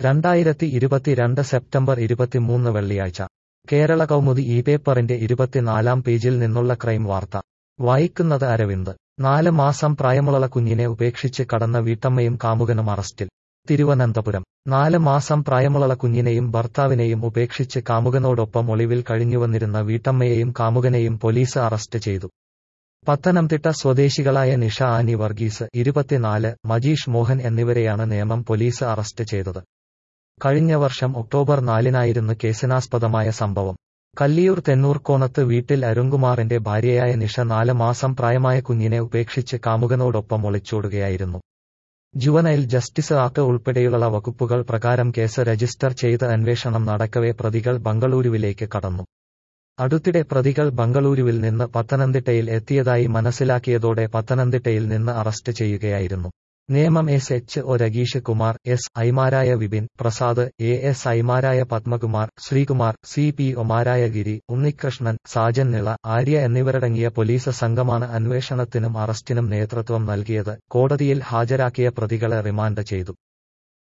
രണ്ടായിരത്തി ഇരുപത്തിരണ്ട് സെപ്റ്റംബർ ഇരുപത്തിമൂന്ന് വെള്ളിയാഴ്ച കേരള കൗമുദി ഈ പേപ്പറിന്റെ ഇരുപത്തിനാലാം പേജിൽ നിന്നുള്ള ക്രൈം വാർത്ത വായിക്കുന്നത് അരവിന്ദ് നാല് മാസം പ്രായമുള്ള കുഞ്ഞിനെ ഉപേക്ഷിച്ച് കടന്ന വീട്ടമ്മയും കാമുകനും അറസ്റ്റിൽ തിരുവനന്തപുരം നാല് മാസം പ്രായമുള്ള കുഞ്ഞിനെയും ഭർത്താവിനെയും ഉപേക്ഷിച്ച് കാമുകനോടൊപ്പം ഒളിവിൽ കഴിഞ്ഞുവന്നിരുന്ന വീട്ടമ്മയെയും കാമുകനെയും പോലീസ് അറസ്റ്റ് ചെയ്തു പത്തനംതിട്ട സ്വദേശികളായ നിഷ ആനി വർഗീസ് ഇരുപത്തിനാല് മജീഷ് മോഹൻ എന്നിവരെയാണ് നേമം പോലീസ് അറസ്റ്റ് ചെയ്തത് കഴിഞ്ഞ വർഷം ഒക്ടോബർ നാലിനായിരുന്നു കേസിനാസ്പദമായ സംഭവം കല്ലിയൂർ തെന്നൂർക്കോണത്ത് വീട്ടിൽ അരുൺകുമാറിന്റെ ഭാര്യയായ നിഷ നാല് മാസം പ്രായമായ കുഞ്ഞിനെ ഉപേക്ഷിച്ച് കാമുകനോടൊപ്പം ഒളിച്ചോടുകയായിരുന്നു ജുവനൈൽ ജസ്റ്റിസ് ആക്ട് ഉൾപ്പെടെയുള്ള വകുപ്പുകൾ പ്രകാരം കേസ് രജിസ്റ്റർ ചെയ്ത് അന്വേഷണം നടക്കവെ പ്രതികൾ ബംഗളൂരുവിലേക്ക് കടന്നു അടുത്തിടെ പ്രതികൾ ബംഗളൂരുവിൽ നിന്ന് പത്തനംതിട്ടയിൽ എത്തിയതായി മനസ്സിലാക്കിയതോടെ പത്തനംതിട്ടയിൽ നിന്ന് അറസ്റ്റ് ചെയ്യുകയായിരുന്നു നിയമം S H O Rageesh Kumar S ഐമാരായ വിപിൻ പ്രസാദ് എ എസ് ഐമാരായ പത്മകുമാർ ശ്രീകുമാർ സി പി ഒമാരായ ഗിരി ഉണ്ണികൃഷ്ണൻ സാജൻ നിള ആര്യ എന്നിവരടങ്ങിയ പോലീസ് സംഘമാണ് അന്വേഷണത്തിനും അറസ്റ്റിനും നേതൃത്വം നൽകിയത് കോടതിയിൽ ഹാജരാക്കിയ പ്രതികളെ റിമാൻഡ് ചെയ്തു